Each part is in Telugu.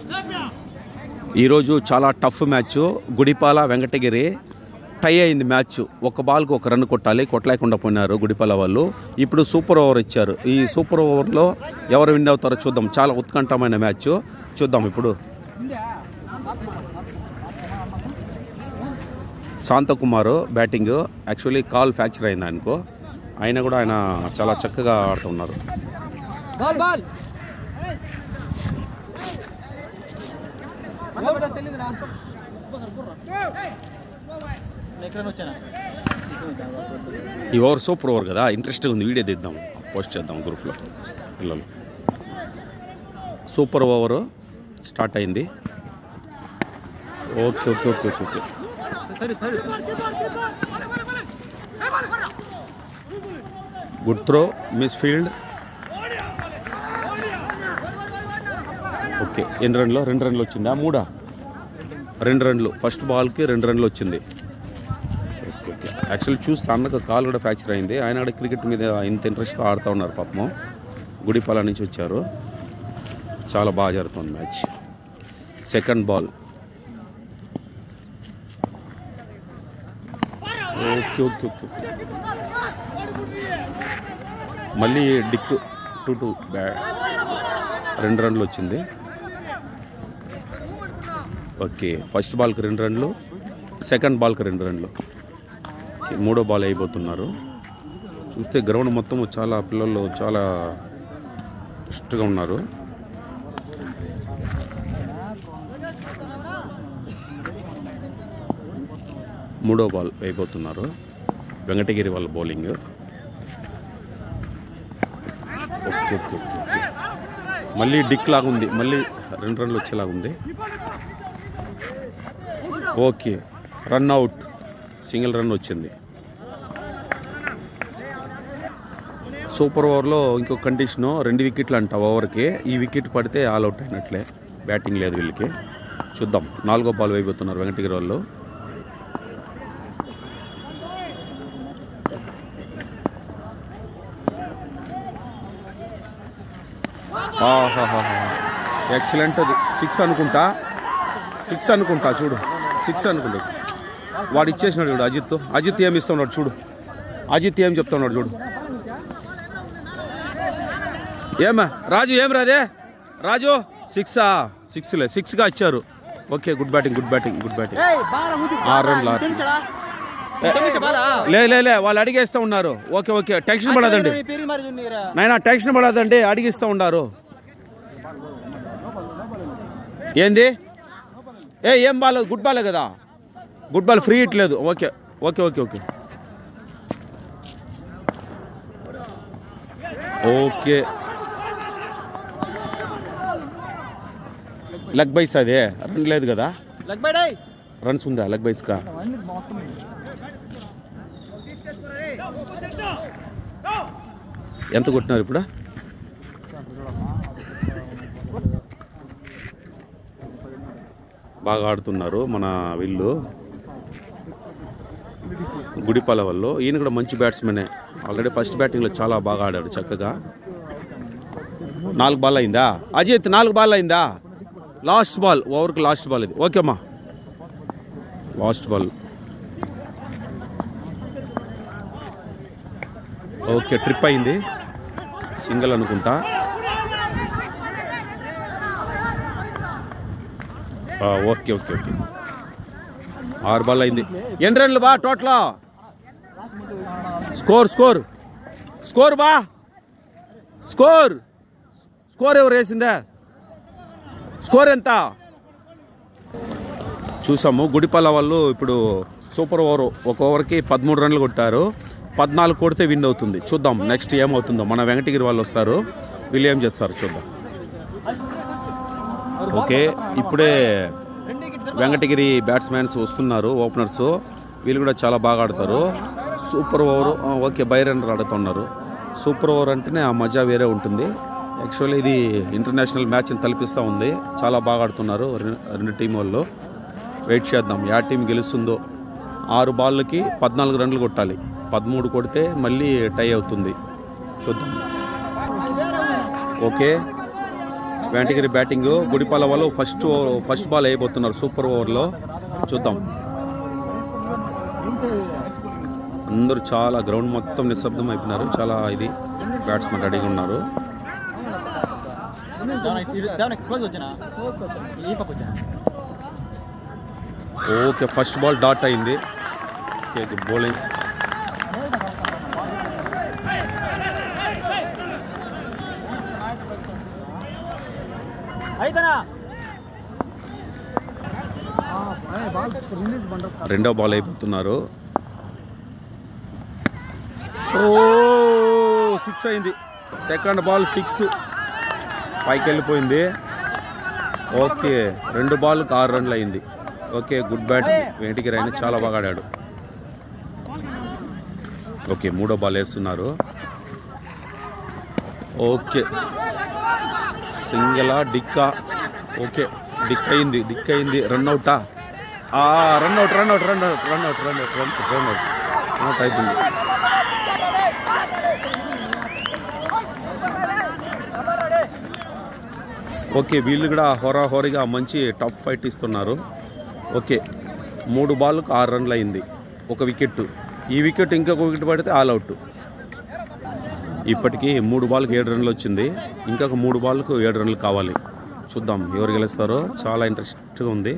ఈరోజు చాలా tough match Gudipala Venkatagiri tie అయింది మ్యాచ్ ఒక బాల్కి ఒక రన్ కొట్టాలి కొట్టలేకుండా పోయినారు గుడిపాల వాళ్ళు ఇప్పుడు సూపర్ ఓవర్ ఇచ్చారు ఈ సూపర్ ఓవర్లో ఎవరు విన్ అవుతారో చూద్దాం చాలా ఉత్కంఠమైన మ్యాచ్ చూద్దాం ఇప్పుడు శాంతకుమార్ బ్యాటింగ్ యాక్చువల్లీ కాల్ ఫ్రాక్చర్ అయింది ఆయనకు అయినా కూడా ఆయన చాలా చక్కగా ఆడుతున్నారు బాల్ బాల్ తెలియదురా ఎక్కడ వచ్చానా ఈ ఓవర్ సూపర్ ఓవర్ కదా ఇంట్రెస్ట్గా ఉంది వీడియో తీద్దాం పోస్ట్ చేద్దాం గ్రూప్లో పిల్లలు సూపర్ ఓవర్ స్టార్ట్ అయింది okay okay okay okay okay సరే సరే good throw miss field okay ఎన్ని రన్లు రెండు రన్లు వచ్చిందా మూడా రెండు రన్లు ఫస్ట్ బాల్కి రెండు రన్లు వచ్చింది ఓకే ఓకే యాక్చువల్లీ చూస్తే అన్నకు కాల్ కూడా ఫ్రాక్చర్ అయింది ఆయన కూడా క్రికెట్ మీద ఇంత ఇంట్రెస్ట్తో ఆడుతూ ఉన్నారు పాపము గుడిపాల నుంచి వచ్చారు చాలా బాగా జరుగుతుంది match second ball okay okay okay okay మళ్ళీ డిక్ టూ టూ బ్యా రెండు రన్లు వచ్చింది ఓకే ఫస్ట్ బాల్కి రెండు రన్లు సెకండ్ బాల్కి రెండు రన్లు ఓకే, మూడో బాల్ అయిపోతున్నారు చూస్తే గ్రౌండ్ మొత్తం చాలా పిల్లలు చాలా ఇష్టగా ఉన్నారు మూడో బాల్ అయిపోతున్నారు వెంకటగిరి వాళ్ళ bowling okay okay okay okay మళ్ళీ డిక్ లాగా ఉంది మళ్ళీ రెండు రన్లు వచ్చేలాగా ఉంది okay run out single run వచ్చింది సూపర్ ఓవర్లో ఇంకో కండిషను రెండు వికెట్లు అంట ఓవర్కి ఈ వికెట్ పడితే ఆల్ అవుట్ అయినట్లే బ్యాటింగ్ లేదు వీళ్ళకి చూద్దాం నాలుగో బాల్ వేయబోతున్నారు వెంకటగిరి వాళ్ళు ఎక్సలెంట్ అది సిక్స్ అనుకుంటా సిక్స్ అనుకుంటా చూడు సిక్స్ అనుకుంటా వాడు ఇచ్చేసినాడు చూడు అజిత్ అజిత్ ఏం ఇస్తున్నాడు చూడు అజిత్ ఏం చెప్తున్నాడు చూడు ఏమా రాజు ఏం రాదే రాజు సిక్సా సిక్స్లే సిక్స్గా ఇచ్చారు okay good batting good batting good batting ఆరు రన్లు ఆరు లే లే లే వాళ్ళు అడిగేస్తూ ఉన్నారు ఓకే ఓకే టెన్షన్ పడదండి పేరు మరి చూడరా నాయన టెన్షన్ పడదండి అడిగిస్తూ ఉండారు ఏంది ఏ ఏం బాల్ గుడ్ బాలే కదా గుడ్ బాల్ ఫ్రీ ఇట్లేదు okay okay okay okay okay leg byes అదే రన్ లేదు కదా లగ్ బైడాయ్ రన్స్ ఉందా లెగ్ బైస్కా ఎంత కొట్టినారు ఇప్పుడు బాగా ఆడుతున్నారు మన వీళ్ళు గుడిపాల వాళ్ళు ఈయన కూడా మంచి బ్యాట్స్మెనే ఆల్రెడీ ఫస్ట్ బ్యాటింగ్లో చాలా బాగా ఆడాడు చక్కగా నాలుగు బాల్ అయిందా అజిత్ నాలుగు బాల్ అయిందా లాస్ట్ బాల్ ఓవర్కి లాస్ట్ బాల్ ఇది ఓకేమ్మా లాస్ట్ బాల్ ఓకే ట్రిప్ అయింది సింగిల్ అనుకుంటా ఆ, ఓకే ఓకే ఓకే ఆరు బాల్ అయింది ఎన్ని రన్లు బా టోటల్ స్కోర్ స్కోర్ స్కోర్ బా స్కోర్ స్కోర్ ఎవరు వేసిందా స్కోర్ ఎంత చూసాము గుడిపల్ల వాళ్ళు ఇప్పుడు సూపర్ ఓవర్ ఒక ఓవర్కి పదమూడు రన్లు కొట్టారు పద్నాలుగు కొడితే విన్ అవుతుంది చూద్దాం నెక్స్ట్ ఏమవుతుందో మన వెంకటగిరి వాళ్ళు వస్తారు వీళ్ళు ఏం చేస్తారు చూద్దాం ఓకే ఇప్పుడే వెంకటగిరి బ్యాట్స్మెన్స్ వస్తున్నారు ఓపెనర్స్ వీళ్ళు కూడా చాలా బాగా ఆడతారు సూపర్ ఓవర్ ఆ, ఓకే బై రన్నర్ ఆడుతున్నారు సూపర్ ఓవర్ అంటేనే ఆ మజా వేరే ఉంటుంది యాక్చువల్లీ ఇది ఇంటర్నేషనల్ మ్యాచ్ని తలపిస్తూ ఉంది చాలా బాగా ఆడుతున్నారు రె- రెండు టీం వాళ్ళు వెయిట్ చేద్దాం యా టీం గెలుస్తుందో ఆరు బాళ్ళకి పద్నాలుగు రన్లు కొట్టాలి పదమూడు కొడితే మళ్ళీ టై అవుతుంది చూద్దాం ఓకే వెంకటగిరి బ్యాటింగ్ గుడిపాల వాళ్ళు ఫస్ట్ ఓవర్ ఫస్ట్ బాల్ అయిపోతున్నారు సూపర్ ఓవర్లో చూద్దాం అందరూ చాలా గ్రౌండ్ మొత్తం నిశ్శబ్దం అయిపోయినారు చాలా ఇది బ్యాట్స్మెన్ రెడీగా ఉన్నారు క్లోజ్ వచ్చినా ఈ పక్క వచ్చినా ఓకే ఫస్ట్ బాల్ డాట్ అయింది ఓకే గుడ్ బౌలింగ్ అయితేనా రెండో బాల్ అయిపోతున్నారు ఓ సిక్స్ అయింది సెకండ్ బాల్ సిక్స్ పైకి వెళ్ళిపోయింది ఓకే రెండు బాల్కి ఆరు రన్లు అయింది ఓకే గుడ్ బ్యాట్ వెంకటగిరి ఆయన చాలా బాగా ఆడాడు ఓకే మూడో బాల్ వేస్తున్నారు ఓకే సింగలా డిక్కా ఓకే డిక్ అయింది డిక్ అయింది రన్ అవుటా run out run out run out run out run out run out run out run out అయిపోయింది ఓకే వీళ్ళు కూడా హోరాహోరీగా మంచి టఫ్ ఫైట్ ఇస్తున్నారు ఓకే మూడు బాల్కు ఆరు రన్లు అయింది ఒక వికెట్ ఈ వికెట్ ఇంకొక వికెట్ పడితే ఆల్ అవుట్ ఇప్పటికీ మూడు బాల్కి ఏడు రన్లు వచ్చింది ఇంకొక మూడు బాల్కు ఏడు రన్లు కావాలి చూద్దాం ఎవరు గెలుస్తారో చాలా ఇంట్రెస్ట్గా ఉంది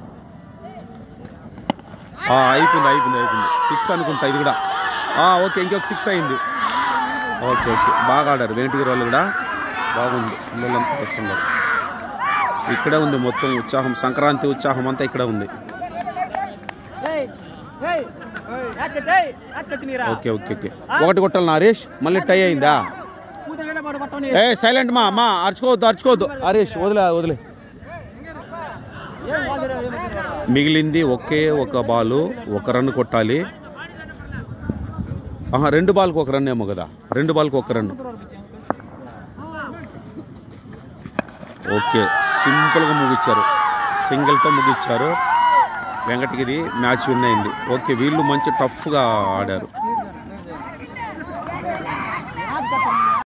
ఆ, అయిపోయింది అయిపోయింది అయిపోయింది సిక్స్ అనుకుంటా ఇది కూడా ఆ, ఓకే ఇంకొక సిక్స్ అయింది ఓకే ఓకే బాగా ఆడారు వెంకటగిరి వాళ్ళు కూడా బాగుంది పిల్లలంతా వస్తున్నారు ఇక్కడే ఉంది మొత్తం ఉత్సాహం సంక్రాంతి ఉత్సాహం అంతా ఇక్కడ ఉంది ఓకే ఓకే ఓకే ఒకటి కొట్టాలి హరీష్ మళ్ళీ టై అయిందా ఏ సైలెంట్ మా అమ్మా అరుచుకోవద్దు అరుచుకోవద్దు హరీష్ వదిలే వదిలే మిగిలింది ఒకే ఒక బాలు ఒక రన్ కొట్టాలి ఆహా రెండు బాల్కి ఒక రన్ ఏమో కదా రెండు బాల్కి ఒక రన్ ఓకే సింపుల్గా ముగిచ్చారు సింగిల్తో ముగిచ్చారు వెంకటగిరి మ్యాచ్ విన్ అయింది ఓకే వీళ్ళు మంచి టఫ్గా ఆడారు